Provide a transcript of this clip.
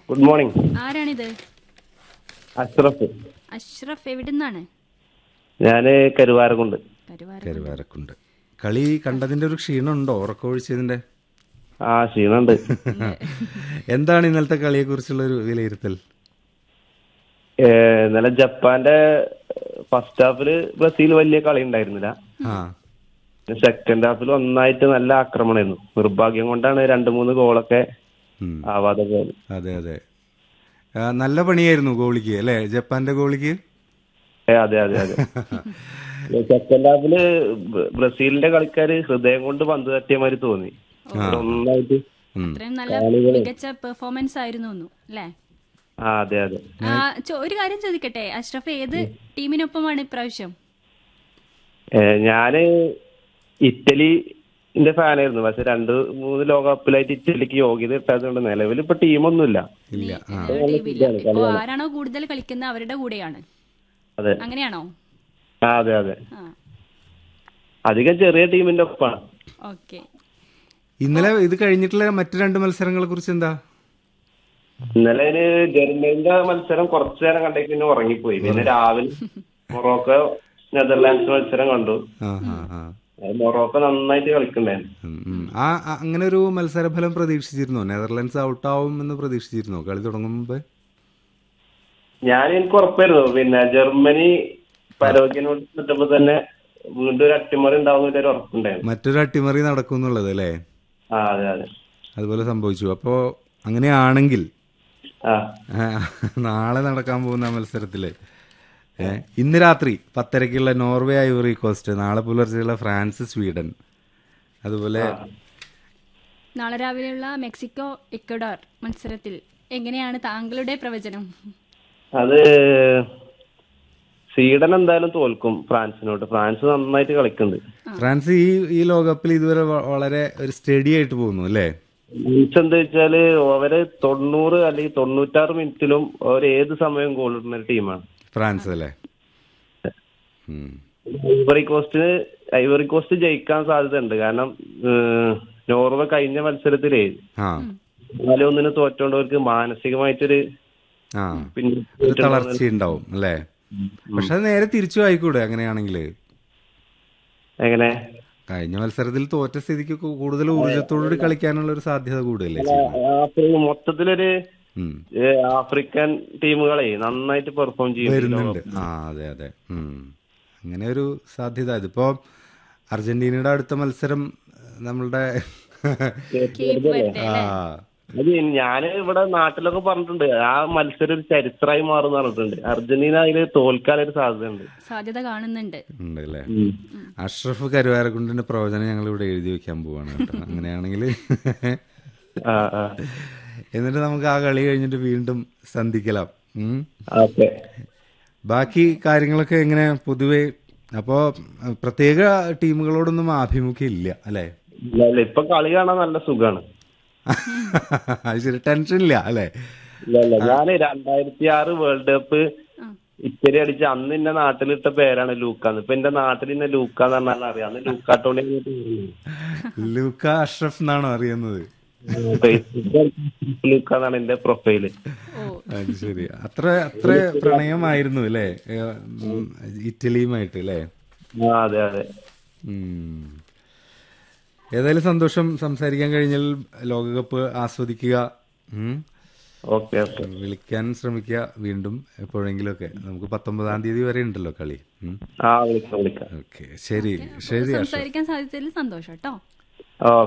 Good morning ആരാണിത് അഷ്റഫ് അഷ്റഫ് എവിടുന്നാണ് ഞാന് കരുവാരക്കുണ്ട് കരുവാര കരുവാരക്കുണ്ട് കളി കണ്ടതിന്റെ ഒരു ക്ഷീണമുണ്ടോ ഉറക്കമൊഴിച്ചതിന്റെ ആ ക്ഷീണുണ്ട് എന്താണ് ഇന്നലത്തെ കളിയെ കുറിച്ചുള്ള ഒരു വിലയിരുത്തൽ ഏ, ഇന്നലെ ജപ്പാന്റെ ഫസ്റ്റ് ഹാഫില് ബ്രസീൽ വലിയ കളി ഉണ്ടായിരുന്നില്ല ആ സെക്കൻഡ് ഹാഫിൽ ഒന്നായിട്ട് നല്ല ആക്രമണമായിരുന്നു നിർഭാഗ്യം കൊണ്ടാണ് രണ്ട് മൂന്ന് ഗോളൊക്കെ ഉം. ആവാതെ പോയത് അതെ അതെ ആ, നല്ല പണിയായിരുന്നു ഗോളിക്ക് അല്ലേ ജപ്പാന്റെ ഗോളിക്ക് ഏ, അതെ അതെ അതെ സെക്കൻഡ് ഹാഫില് ബ്ര- ബ്രസീലിന്റെ കളിക്കാര് ഹൃദയം കൊണ്ട് പന്ത് തട്ടിയ മാതിരി തോന്നി ഒന്നായിട്ട് ഉം. അത്രയും നല്ല മികച്ച പെർഫോമൻസ് ആയിരുന്നു ഒന്നു അല്ലേ ആ അതെ അതെ ആ, ചോ- ഒരു കാര്യം ചോദിക്കട്ടെ അഷ്റഫ് ഏത് ടീമിനൊപ്പമാണ് ഇപ്രാവശ്യം ഏ, ഞാന് ഇറ്റലിന്റെ ഫാനായിരുന്നു പക്ഷെ രണ്ട് മൂന്ന് ലോകകപ്പിലായിട്ട് ഇറ്റലിക്ക് യോഗ്യത കിട്ടാത്തതുകൊണ്ട് നിലവിൽ ഇപ്പൊ ടീമൊന്നുമില്ല ഇല്ല ആ ടീമില്ല ഇപ്പൊ ആരാണോ കൂടുതൽ കളിക്കുന്നത് അവരുടെ കൂടെയാണ് അതെ അങ്ങനെയാണോ ആ അതെ അതെ ആ അധികം ചെറിയ ടീമിന്റെ ഒപ്പാണ് ഓക്കെ ഇന്നലെ ഇത് കഴിഞ്ഞിട്ടുള്ള മറ്റു രണ്ട് മത്സരങ്ങളെ കുറിച്ച് എന്താ ഇന്നലെ ഒരു ജർമ്മനിന്റെ മത്സരം കുറച്ചു നേരം കണ്ടേക്ക് പിന്നെ ഉറങ്ങിപ്പോയി പിന്നെ രാവിലെ മൊറോക്കോ നെതർലാൻഡ്സ് മത്സരം കണ്ടു ആ ആ ആ അത് മൊറോക്കോ നന്നായിട്ട് കളിക്കണ്ടായിരുന്നു ഉം, ഉം. ആ ആ, അങ്ങനെ ഒരു മത്സരഫലം പ്രതീക്ഷിച്ചിരുന്നോ നെതർലൻഡ്സ് ഔട്ടാവും എന്ന് പ്രതീക്ഷിച്ചിരുന്നോ കളി തുടങ്ങും മുമ്പ് ഞാൻ എനിക്ക് ഉറപ്പായിരുന്നു പിന്നെ ജർമ്മനി പരോഗ്യനോട് കിട്ടുമ്പോ തന്നെ വീണ്ടും ഒരു അട്ടിമറി ഉണ്ടാവുന്ന ഒരു ഉറപ്പുണ്ടായിരുന്നു മറ്റൊരു അട്ടിമറി നടക്കും എന്നുള്ളത് അല്ലേ ആ അതെ അതെ അതുപോലെ സംഭവിച്ചു അപ്പോ അങ്ങനെയാണെങ്കിൽ ആ ആ, നാളെ നടക്കാൻ പോകുന്ന മത്സരത്തില് ഏ, ഇന്ന് രാത്രി പത്തരയ്ക്കുള്ള നോർവേ ഐവറി കോസ്റ്റ് നാളെ പുലർച്ചെയുള്ള ഫ്രാൻസ് സ്വീഡൻ അതുപോലെ നാളെ രാവിലെയുള്ള മെക്സിക്കോ ഇക്വഡോർ മത്സരത്തിൽ എങ്ങനെയാണ് താങ്കളുടെ പ്രവചനം അത് സ്വീഡൻ എന്തായാലും തോൽക്കും ഫ്രാൻസിനോട് ഫ്രാൻസ് നന്നായിട്ട് കളിക്കുന്നുണ്ട് ഫ്രാൻസ് ഈ ഈ ലോകകപ്പിൽ ഇതുവരെ വ- വളരെ ഒരു സ്റ്റഡി ആയിട്ട് പോകുന്നു അല്ലേ ഫ്രാൻസ് എന്താ വെച്ചാല് അവര് തൊണ്ണൂറ് അല്ലെങ്കിൽ തൊണ്ണൂറ്റാറ് മിനിറ്റിലും അവർ ഏത് സമയവും ഗോൾ ഇടുന്ന ഒരു ടീമാണ് ഫ്രാൻസ് അല്ലേ ഉം. ഐവറി കോസ്റ്റിന് ഐവറി കോസ്റ്റ് ജയിക്കാൻ സാധ്യതയുണ്ട് കാരണം ഏഹ്, നോർവേ കഴിഞ്ഞ മത്സരത്തിലേ ആ നാല് ഒന്നിന് തോറ്റോണ്ട് അവർക്ക് മാനസികമായിട്ടൊരു ആ പിന്നെ ഒരു തളർച്ച ഉണ്ടാവും അല്ലേ പക്ഷെ അത് നേരെ തിരിച്ചു ആയിക്കൂടെ അങ്ങനെയാണെങ്കിൽ എങ്ങനെ കഴിഞ്ഞ മത്സരത്തിൽ തോറ്റ സ്ഥിതിക്ക് കൂ- കൂടുതൽ ഊർജത്തോടുകൂടി കളിക്കാനുള്ള ഒരു സാധ്യത കൂടുതലേ ചെയ്യുന്നത് ആഫ്രിക്ക മൊത്തത്തിലൊരു ഉം. ഏഹ്, ആഫ്രിക്കൻ ടീമുകളെ നന്നായിട്ട് പെർഫോം ചെയ്യും വരുന്നുണ്ട് ആ അതെ അതെ ഉം. അങ്ങനെ ഒരു സാധ്യത ഇതിപ്പോ അർജന്റീനയുടെ അടുത്ത മത്സരം നമ്മളുടെ കേപ്പ് വരട്ടെ ആ അത് ഞാൻ ഇവിടെ നാട്ടിലൊക്കെ പറഞ്ഞിട്ടുണ്ട് ആ മത്സരം ഒരു ചരിത്രമായി മാറും പറഞ്ഞിട്ടുണ്ട് അർജന്റീന അതിൽ തോൽക്കാനൊരു സാധ്യതയുണ്ട് സാധ്യത കാണുന്നുണ്ട് ഉണ്ട് അല്ലേ അഷ്റഫ് കരുവാരക്കുണ്ടിന്റെ പ്രവചനം ഞങ്ങൾ ഇവിടെ എഴുതി വെക്കാൻ പോവാണ് കേട്ടോ അങ്ങനെയാണെങ്കിൽ ആ ആ എന്നിട്ട് നമുക്ക് ആ കളി കഴിഞ്ഞിട്ട് വീണ്ടും സന്ധിക്കലാം ഉം. ഓക്കെ ബാക്കി കാര്യങ്ങളൊക്കെ എങ്ങനെ പൊതുവെ അപ്പോ അഹ്, പ്രത്യേക ടീമുകളോടൊന്നും ആഭിമുഖ്യം ഇല്ല അല്ലേ ഇല്ല ഇല്ല ഇപ്പൊ കളി കാണാൻ നല്ല സുഖാണ് അത് ശരി ടെൻഷൻ ഇല്ല അല്ലേ ഇല്ല ഇല്ല ഞാൻ രണ്ടായിരത്തി ആറ് വേൾഡ് കപ്പ് ഇറ്റലി അടിച്ച അന്ന് എന്റെ നാട്ടിലിട്ട പേരാണ് ലൂക്കാന്ന് ഇപ്പൊ എന്റെ നാട്ടിൽ ഇന്നെ ലൂക്കാന്ന് പറഞ്ഞാൽ അറിയാം അന്ന് ലൂക്കാട്ടോണി ലൂക്ക അഷ്റഫ് എന്നാണോ അറിയുന്നത് ലൂക്കാന്നാണ് എന്റെ പ്രൊഫൈല് ഓ അത് ശരി അത്ര അത്ര പ്രണയമായിരുന്നു അല്ലേ ഏഹ്, ഉം, ഇറ്റലിയുമായിട്ട് അല്ലേ ആ അതെ അതെ ഉം. ഏതായാലും സന്തോഷം സംസാരിക്കാൻ കഴിഞ്ഞാൽ ലോകകപ്പ് ആസ്വദിക്കുക ഉം. ഓക്കെ ഓക്കെ വിളിക്കാൻ ശ്രമിക്കുക വീണ്ടും എപ്പോഴെങ്കിലുമൊക്കെ നമുക്ക് പത്തൊമ്പതാം തീയതി വരെ ഉണ്ടല്ലോ കളി ഉം. ആ വിളിക്കാം വിളിക്കാം ഓക്കെ ശരി ശരി അഷ്റഫ് സംസാരിക്കാൻ സാധിച്ചതിൽ സന്തോഷം കേട്ടോ ഓ